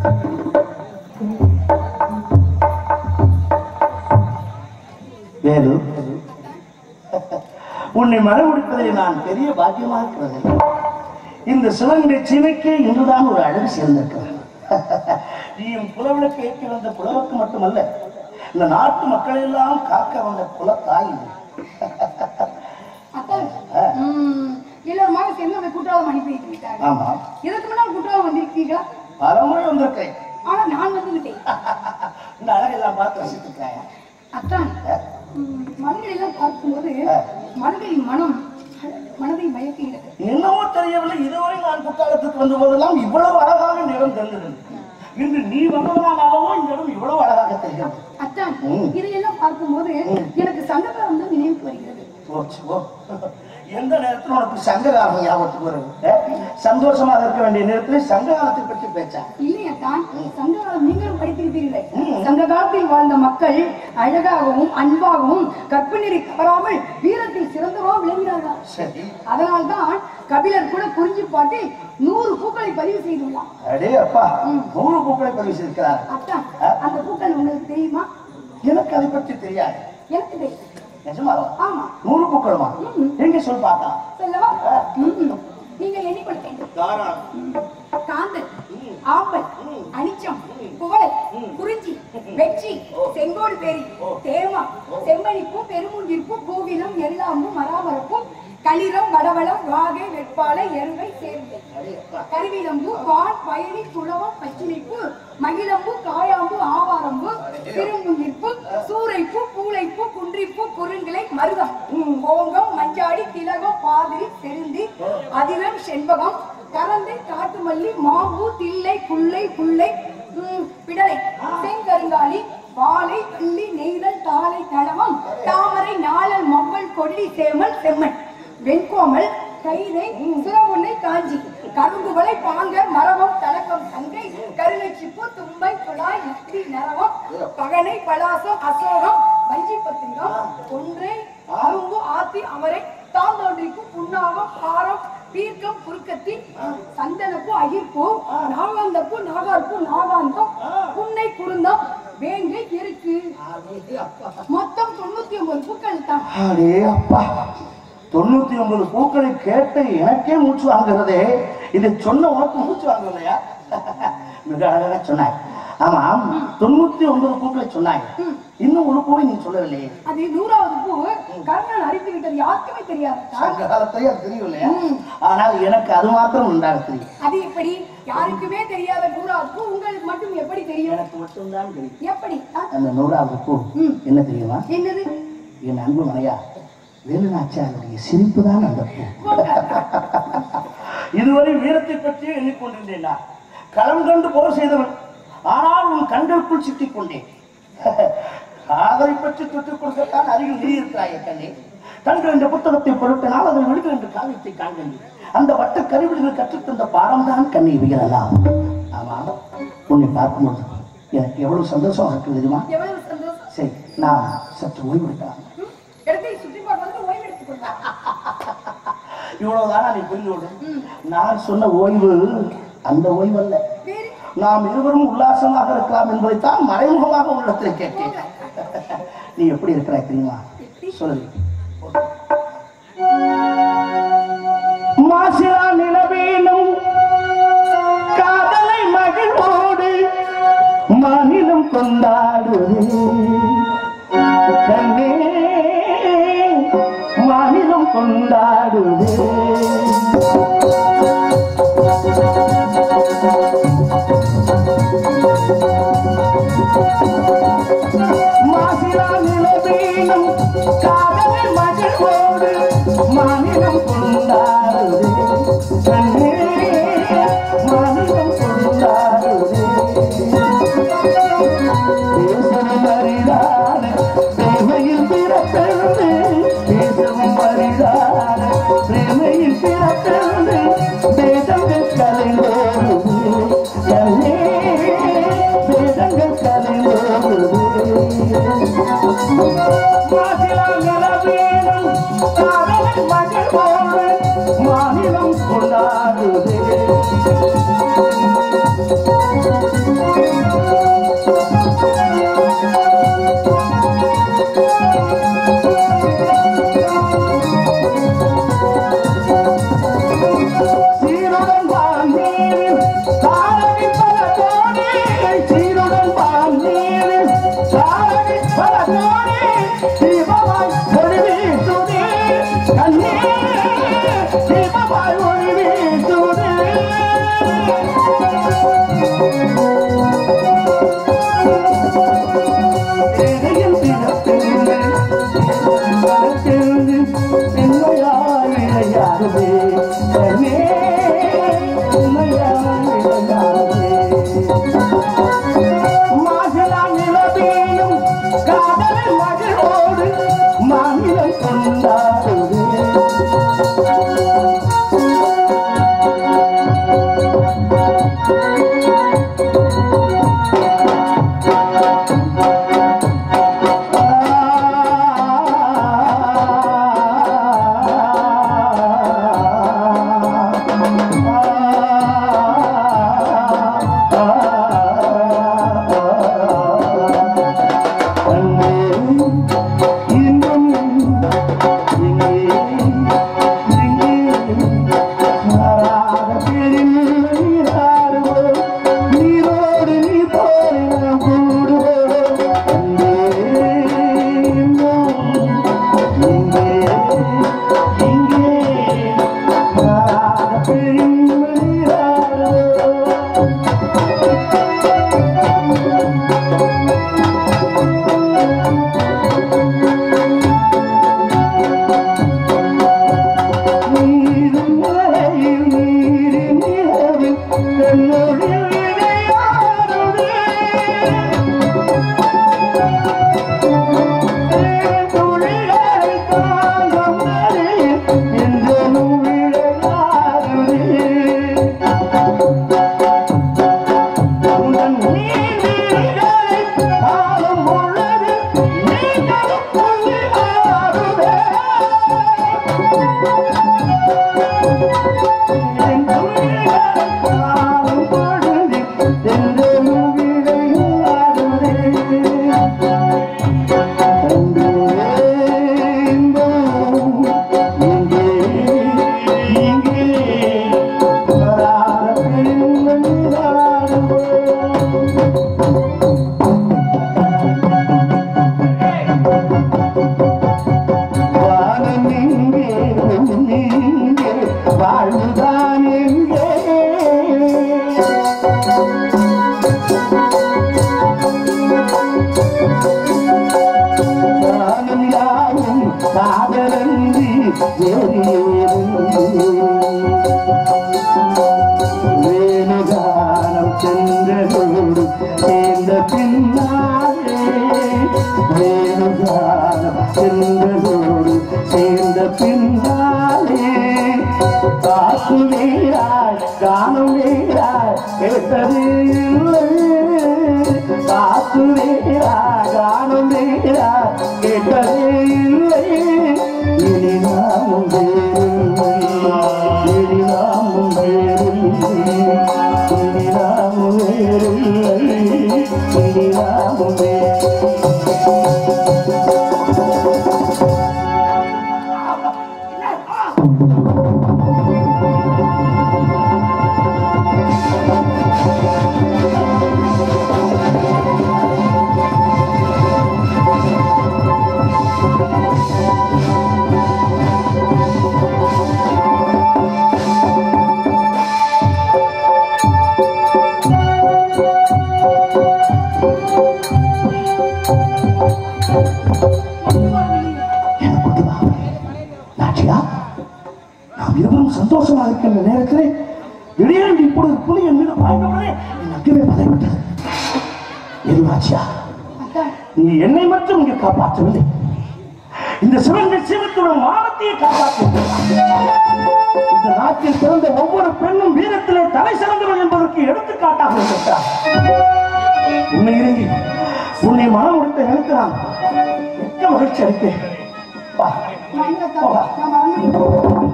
வேலு உன்னை மனமுடிப்பதில் நான் பெரிய பாக்கியமாக இருக்கிறது இந்த சிவனுடைய சீமைக்கே இன்றுதான் ஒரு அழகு சேர்ந்திருக்கிறது நீ என் புலவிளக்கு ஏற்றி வந்த புலவுக்கு மட்டுமல்ல இந்த நாட்டு மக்கள் எல்லாம் காக்க வந்த குலத்தாய் நீ. அத்தான் ம், எல்லாருமாக சேர்ந்து அந்த குற்றாலம் அனுப்பி வைத்து விட்டாங்க ஆமா இதற்கு முன்னால் குற்றாலம் வந்திருக்கீங்களா பலமுறை வந்திருக்கேன் ஆனா நான் வந்து விட்டேன் இந்த அழகெல்லாம் பார்த்து ரசித்திருக்கிறாயா அத்தான் ம், மலர்கள் எல்லாம் பார்க்கும்போது மலர்களின் மனம் மனதை மயக்குகிறது என்னவோ தெரியவில்லை இதுவரை நான் குற்றாலத்துக்கு வந்த போதெல்லாம் இவ்வளவு அழகாக நிறம் தெரிந்தது இன்று நீ வந்ததனால் அல்லவோ இந்த இடம் இவ்வளவு அழகாக தெரிகிறது அத்தான் ம். இதையெல்லாம் பார்க்கும்போது எனக்கு சங்ககாலம் தான் நினைவுக்கு வருகிறது போச்சு, போ. எந்த நேரத்தில் உனக்கு சங்ககாலம் ஞாபகத்துக்கு வருது அஹ்? சந்தோஷமாக இருக்க வேண்டிய நேரத்தில் சங்ககாலத்தை பற்றி பேச்சா இல்லையா தான் சங்ககாலம் நீங்களும் படித்திருப்பீர்களே சங்க காலத்தில் வாழ்ந்த மக்கள் அழகாகவும் அன்பாகவும் கற்பினரை கவராமல் வீரத்தில் சிறந்தவா விளங்கினார்கள் சரி அதனால்தான் கபிலர் கூட குறிஞ்சி பாட்டு நூறு பூக்களை பதிவு செய்துள்ளார் அடே அப்பா நூறு பூக்களை பதிவு செய்திருக்கிறார் அத்தான் அந்த பூக்கள் உங்களுக்கு தெரியுமா எனக்கு அதை பற்றி தெரியாது எனக்கு தெரியும் நிஜமாவா ஆமா நூறு பூக்களுமா எங்க சொல் பார்த்தா சொல்லவா ம். நீங்க எண்ணிக்கொள்ள வேண்டும் தாராளம் காந்தல் ஆம்பல் அனிச்சம் குவளை குறிஞ்சி வெற்றி செங்கோடு பேரி தேமா செம்மணிப்பு பெருமுஞ்சிப்பு கோவிலம் எல்லாம்பு மராமரப்பு களிரம் வடவளம் வாகை வெட்பாலை எருவை சேர்ந்து கருவிலம்பு வான் பயணி துளவம் பச்சிலைப்பு மகிழம்பு காயாம்பு ஆவாரம்பு திருமுஞ்சிப்பு சூரைப்பு பூளைப்பு குன்றிப்பு குறுங்கிளை மருதம் கோங்கம் மஞ்சாடி திலகம் பாதிரி செருந்தி அதிரம் செண்பகம் கரந்தை காட்டுமல்லி மாம்பூ தில்லை புல்லை புல்லை ம், பிடலை செங்கருங்காலி வாழை கிள்ளி நெய்தல் தாளை தளவம் தாமரை நாளல் மவ்வல் கொல்லி சேமல் செம்மண் வெண்கோமல் கைதை சுரமுல்லை காஞ்சி கரும்புகளை பாங்கர் மரபம் தலக்கம் சங்கை கருநச்சிப்பு தும்பை குழாய் இட்லி நரவம் பகனை பலாசம் அசோகம் வஞ்சி பத்திரம் ஒன்றை அரும்பு ஆத்தி அவரை தாந்தோன்றிப்பு புண்ணாகம் பாரம் பீர்க்கம் குறுக்கத்தி சந்தனப்பு அகிர்ப்பு நாகாந்தப்பு நாகார்ப்பு நாகாந்தம் புன்னை குருந்தம் வேங்கை இருக்கு மொத்தம் தொண்ணூத்தி ஒன்பது பூக்கள் தான் அடே அப்பா தொண்ணூத்தி ஒன்பது பூக்களை கேட்டு எனக்கே மூச்சு வாங்குறதே இதை சொன்ன உனக்கு மூச்சு வாங்கலையா மிக அழகாக சொன்னாய் ஆமாம் தொண்ணூத்தி ஒன்பது பூக்களை சொன்னாய் இன்னும் ஒரு பூவை நீ சொல்லவில்லையே அது நூறாவது பூ கர்ணன் அறிந்து விட்டது யாருக்குமே தெரியாது சங்க காலத்திலேயே அது தெரியும் இல்லையா ஆனால் எனக்கு அது மாத்திரம் உண்டாக தெரியும் அது எப்படி யாருக்குமே தெரியாத நூறாவது பூ உங்களுக்கு மட்டும் எப்படி தெரியும் எனக்கு மட்டும்தான் தெரியும் எப்படி ஆ? அந்த நூறாவது பூ ம். என்ன தெரியுமா என்னது என் அன்பு மனையா வேலுநாச்சியாருடைய சிரிப்பு தான் அந்த பூ போங்க. இதுவரை வீரத்தை பற்றியே எண்ணிக்கொண்டிருந்தேன் நான் களம் கண்டு போர் செய்தவன் ஆனால் உன் கண்களுக்குள் சிக்கிக் கொண்டேன் காதலை பற்றி தொட்டுக் கொடுக்கத்தான் அருகில் நீ இருக்கிறாய் கண்ணே கண்கள் என்ற புத்தகத்தை பொருட்டினால் அதில் விடுகள் என்ற காவியத்தை காண்கின்றேன் அந்த வட்ட கருவிடுகள் கற்றுத்தந்த பாடம்தான் கண்ணை வியலாம் ஆமாம் உன்னை பார்க்கும்போது எனக்கு எவ்வளவு சந்தோஷம் இருக்கு தெரியுமா எவ்வளவு சந்தோஷம் சரி நான் சற்று ஓய்வெடுக்கலாம் ம்? இடத்தை சுற்றி பார்ப்பதற்கு ஓய்வு எடுத்துக் கொள்வார் இவ்வளவுதானா நீ புரிந்து கொண்டு நான் சொன்ன ஓய்வு அந்த ஓய்வு அல்ல வேறு நாம் இருவரும் உல்லாசமாக இருக்கலாம் என்பதைத்தான் மறைமுகமாக உன்னிடத்தில் கேட்டேன் நீ எப்படி இருக்கிறாய் தெரியுமா சொல்லு மாசிலா நிலவேனும் காதலை மகிழ்வோடு மாநிலம் கொண்டாடுவது கண்ணே மாநிலம் கொண்டாடுவது மாசிலா நிலவேனும் காதலை மகிழ்வோடு மாநிலம் கொண்டாடுது கண்ணே மாநிலம் கொண்டாடுது தேசம் அரிதான பிரேமையில் பிறப்பெழுது தேசம் அரிதான பிரேமையில் பிறப்பெழுது வேதங்கள் கலைந்தோடுது கண்ணே வேதங்கள் கலைந்தோடுது மாசிலா நிலவேனும் காதலை மகிழ்வோடு மாநிலம் கொண்டாடுது சீருடன் வாங்கீரில் சாரதி பல கோடி சீருடன் வாங்கீரில் சாரதி பல கோடி தீபமாய் ஒளி வீசுதே கண்ணே தீபமாய் ஒளி வீசுதே ஏழையின் தினத்திலே மனத்திலிருந்து பெண்மையாய் விளையாடுவே கண்ணே உண்மையாய் விளையாடுவே மாசிலா நிலவேயும் காதல் மகிழோடு மாநிலம் கொண்டாடுவே நீரோடு நீ போய் இங்கே இங்கே வாழ்வுதான் எங்கே நானும் யாவும் காதலன்றி வேணுகானம் சென்றதோடு சேர்ந்த பின்னாலே வேணுகானம் சென்றதோடு சேர்ந்த பின்னாலே காசு வீராய் காணும் வீராய் கேட்டது இல்லை காசு வீரா காணும் வீரா கேட்டதே இல்லை இனி நாமும் வேறில்லை இனி நாமும் வேறில்லை இனி நாமும் வேறில்லை இனி நாமும் வேறில்லை எனக்கு கொண்டு வா. நாச்சியா நாம் இருவரும் சந்தோஷமாக இருக்கின்ற நேரத்தில் திடீரென்று இப்பொழுது புலி என் மீது பாய்ந்தவுடனே என் அக்கவே பதைவிட்டது எது நாச்சியா நீ என்னை மட்டும் இங்கே காப்பாற்றவில்லை இந்த சிவந்த சிவத்துடன் மானத்தையே காப்பாற்றியிருக்கிறார் இந்த நாட்டில் பிறந்த ஒவ்வொரு பெண்ணும் வீரத்திலே தலை சிறந்தவள் என்பதற்கு எடுத்துக்காட்டாக இருக்கிறார் உன்னை இறங்கி உன்னை மனம் முடித்த எனக்கு நான் மிக்க மகிழ்ச்சி அளித்தேன் வா நான் இங்க தப்பா, நான் வரணும்.